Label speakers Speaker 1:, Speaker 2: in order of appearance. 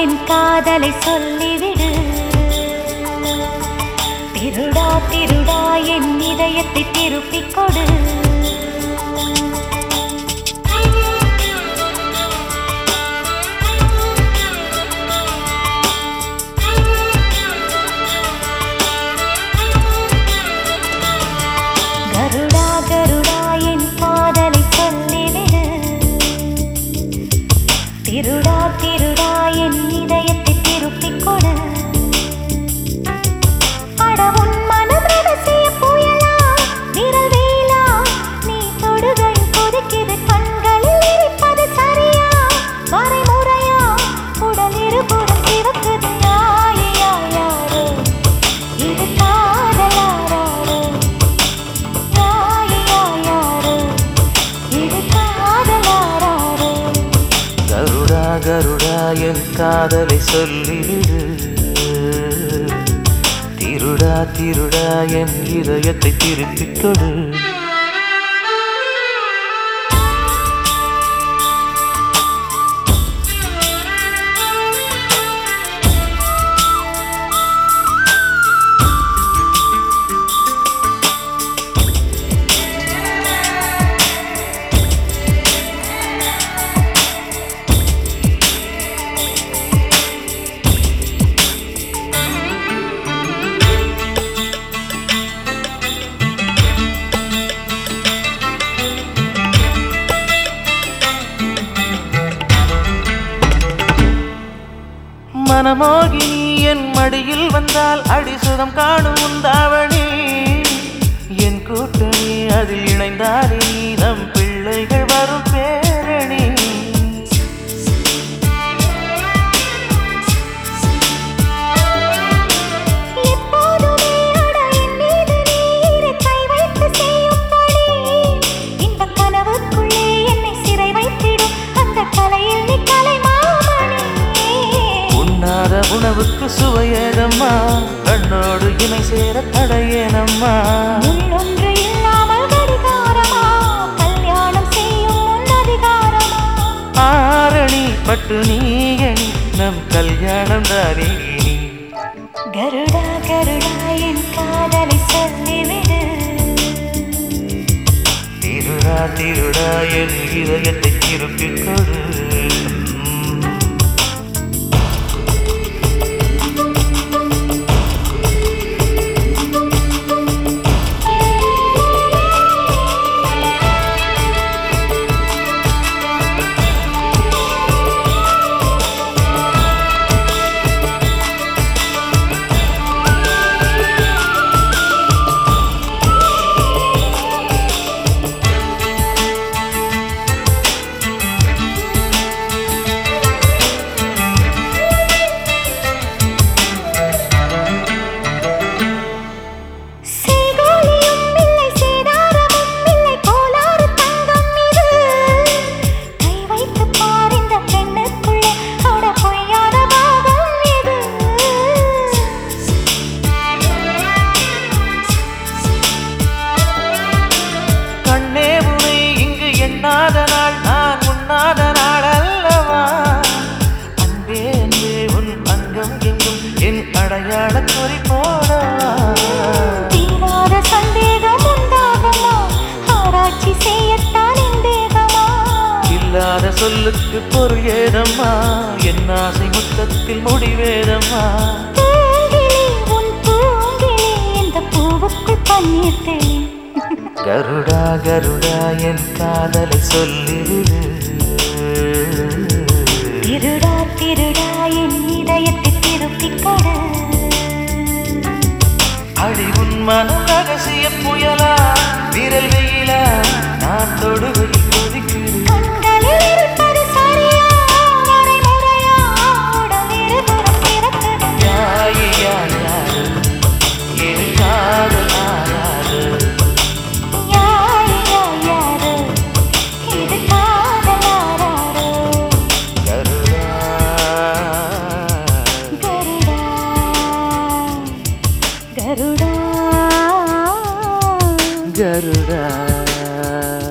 Speaker 1: என் காதலை சொல்லிவிடு திருடா திருடா என் இதயத்தை திருப்பிக் கொடு கருடா கருடா என் காதலை சொல்லிவிடு திருடா திருடா என் இதயத்தை திருப்பிக் கொடு அட உன் மனம் ரகசிய புயலா விரல் வேலா நீ தொடுகையில் கொதிக்குது கண்களில் இருப்பது சரியா வரைமுறையா உடல் இருபுறம் சிவக்குது யாயா யாரோ இது காதலாரோ யாயா யாரோ இது காதலாரோ
Speaker 2: கருடா கருடா என் காதலை சொல்லிவிடு திருடா திருடா என் இதயத்தை திருப்பிக் கொடு மனமோகினி என் மடியில் வந்தால் அடிசுதம் காணும் உந்தாவணி என் கூட்டணி அதில் இணைந்தாலே நீ நம் பிள்ளைகள் வரும் பேரணி
Speaker 1: எப்போதுமே அட என் மீது நீரை கை வைத்து செய்யும்படி இன்பக் கனவுக்குள்ளே என்னை சிறை வைத்திடும் அந்த கலையில் நீ கலைமாமணி
Speaker 2: உண்ணாத உணவுக்கு சுவையேதம்மா கண்ணோடு இணை சேர தடையேனம்மா
Speaker 1: முள்ளொன்று இல்லாமல் கடிகாரமா கல்யாணம் செய்யும் உன் அதிகாரமா
Speaker 2: ஆரணி பட்டு நீயணி நம் கல்யாணம் தானே இனி.
Speaker 1: கருடா கருடா என் காதலை சொல்லிவிடு
Speaker 2: திருடா திருடா என் இதயத்தை திருப்பிக் கொடு
Speaker 1: செய்கூலியும் இல்லை சேதாரமும் இல்லை கோளாறு தங்கம் இது கை வைத்து பார் இந்த பெண்ணுக்குள்ளே அட பொய்யான பாகம் இது
Speaker 2: கண்ணே உனை இங்கு எண்ணாத நாள் நான் உண்ணாத நாள் அல்லவா அன்பே அன்பே உன் அங்கம் எங்கும் என் அடையாள குறி போடவா
Speaker 1: தீராத சந்தேகம் உண்டாகுமா ஆராய்ச்சி செய்யத்தான் என் தேகமா
Speaker 2: இல்லாத சொல்லுக்கு பொருள் ஏதம்மா என் ஆசை முத்தத்தில் முடிவேதம்மா
Speaker 1: பூங்கிளி உன் பூங்கிளி இந்த பூவுக்குள் பன்னீர் தெளி
Speaker 2: கருடா கருடா என் காதலை சொல்லிவிடு
Speaker 1: திருடா திருடா என் இதயத்தை திருப்பிக் கொடு
Speaker 2: அடி உன் மனம் ரகசிய புயலா விரல் வெயிலா நான் தொடுகையில் கொதிக்குது
Speaker 1: கண்களில் இருப்பது சரியா வரைமுறையா உடல் இருபுறம் சிறக்குது
Speaker 2: யாயே யார் யாரு என் காதல் ஆராரு
Speaker 1: யாரு யாரு இது காதலாரோ
Speaker 2: கருடா
Speaker 1: கருடா கருடா
Speaker 2: கருடா